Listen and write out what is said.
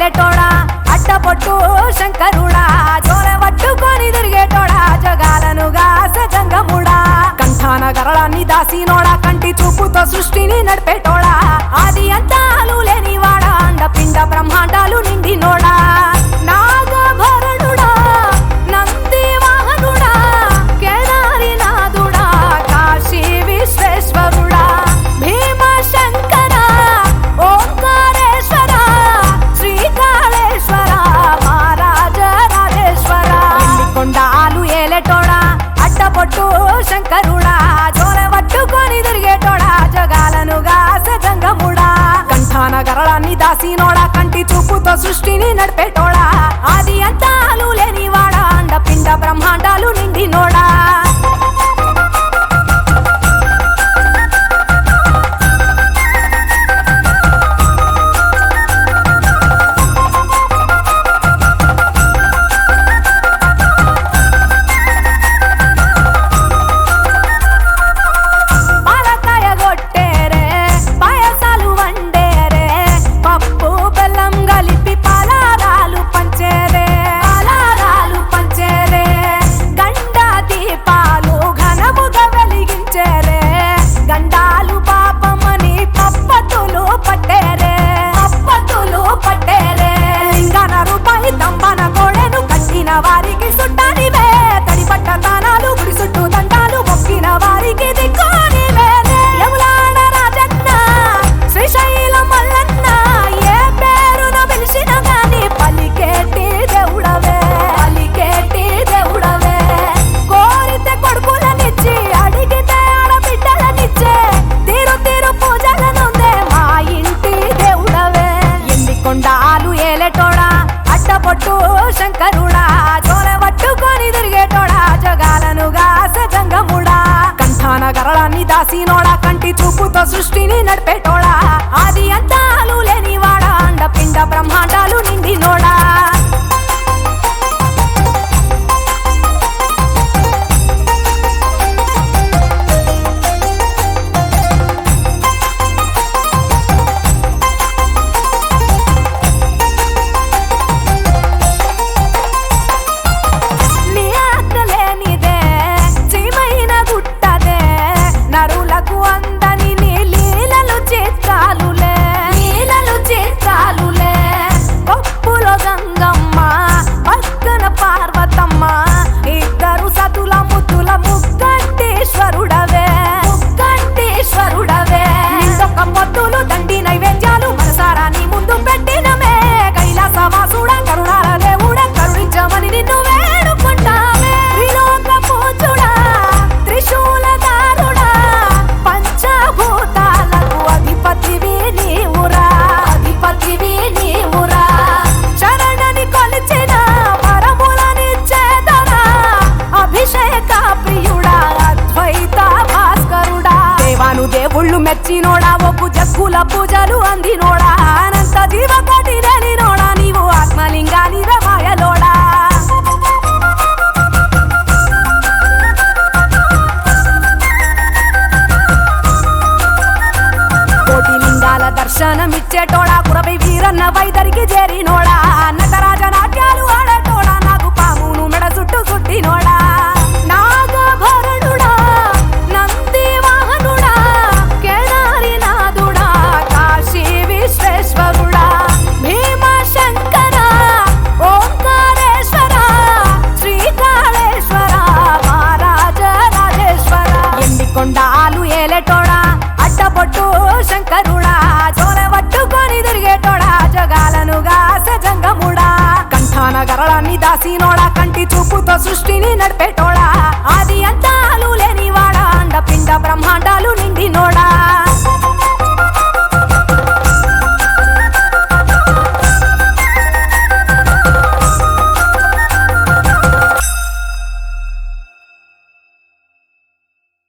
ఏలేటోడా అడ్డపొట్టు శంకరుడా జోల పట్టుకొని తిరిగేటోడా జగాలను గాస జంగముడా కంఠాన గరళాన్ని దాసినోడా కంటి చూపుతో సృష్టిని నడిపేటోడా ఆది అంతాలు లేనివాడా అండ పిండ బ్రహ్మాండాలు నిండినోడా నాగభరణుడా నంది వాహనుడా కేదారి నాథుడా కాశీ విశ్వేశ్వరుడా భీమ శంకర ఓంకారేశ్వర శ్రీకాళేశ్వర మహారాజ రాజేశ్వర కొండాలు ఏలేటోడా అడ్డపొట్టు శంకరుడా జోల పట్టుకొని తిరిగేటోడా జగాలను గాస జంగముడా కంఠాన గరళాన్ని దాసినోడా కంటి చూపుతో సృష్టిని నడిపేటోడా ఆది అంతాలు లేనివాడా అండ పిండ బ్రహ్మాండాలు నిండినోడా పాలకాయ కొట్టేరే పాయసాలు వండేరే పప్పు బెల్లం కలిపి పలారాలు పంచేరే పలారాలు పంచేరే గండ దీపాలు ఘనముగా వెలిగించేరే గండాలు పాపమని పప్పతులు పట్టేరే పప్పతులు పట్టేరే లింగన రూపాయి దంబన గోడెను కట్టిన వారికి సుట్టానివే తడి పట్ట దానాలు గుడి చుట్టూ దండాలు మొక్కిన వారికి దిక్కునివే యములాడ రాజన్న శ్రీశైలం మల్లన్న ఏ పేరున పిలిచిన గాని పలికేటి దేవుడవే పలికేటి దేవుడవే కోరితే కొడుకులనిచ్చి అడిగితే ఆడబిడ్డలనిచ్చే తీరు తీరు పూజలనుందే మా ఇంటి దేవుడవే ఎన్ని కొండాలు ఏలేటోడా అడ్డపొట్టు శంకరుడా జోల పట్టుకొని తిరిగేటోడా జగాలను గాస జంగముడా కంఠాన గరళాన్ని దాసినోడా కంటి చూపుతో సృష్టిని నడిపేటోడా ఆది అంతాలు లేనివాడా అండ పిండ బ్రహ్మాండాలు నిండినోడా నీ ఆకలేనిదే చీమైన గుట్టదే నరులకు అందని నీ లీలలు చిత్రాలులే లీలలు చిత్రాలులే పప్పులో గంగమ్మ పక్కన పార్వతమ్మ ఇద్దరు సతుల ముద్దుల ముక్కంటేశ్వరుడవే ముక్కంటేశ్వరుడవే నిందొక్క పొత్తులు దండి నైవేద్యాలు మనసారా నీ ముందు పెట్టినమే కైలాసవాసుడ కరుణాల దేవుడ కరుణించమని నిన్ను వేడుకుంటామే త్రిలోక పూజుడా త్రిశూలదారుడా పంచభూతాలకు అధిపతివి నీవురా అధిపతివి నీవురా శరణని కొలిచిన వరములనిచ్చేదరా అభిషేక ప్రియుడా అద్వైత భాస్కరుడా దేవాను దేవుళ్ళు మెచ్చినోడా ఒప్పు జక్కుల పూజలు అందినోడా అనంత జీవకోటి నోడా నీవు ఆత్మలింగాని రమాయలోడా కోటి లింగాల దర్శనమిచ్చేటోడా కురవై వీరన్న వైదరికి చేరినోడా నటరాజ నాట్యాలు ఆడేటోడా నాకు పామును మెడ చుట్టూ చుట్టినోడా నాగభరణుడా నంది వాహనుడా కేదారి నాథుడా కాశీ విశ్వేశ్వరుడా భీమ శంకర ఓంకారేశ్వర శ్రీకాళేశ్వర మహారాజ రాజేశ్వర ఎన్ని కొండాలు ఏలేటోడా అడ్డపొట్టు శంకరుడా జోల పట్టుకొని తిరిగేటోడా జగాలను గాస జంగముడా కంఠాన గరళాన్ని దాసినోడా కంటి చూపుతో సృష్టిని నడిపేటోడా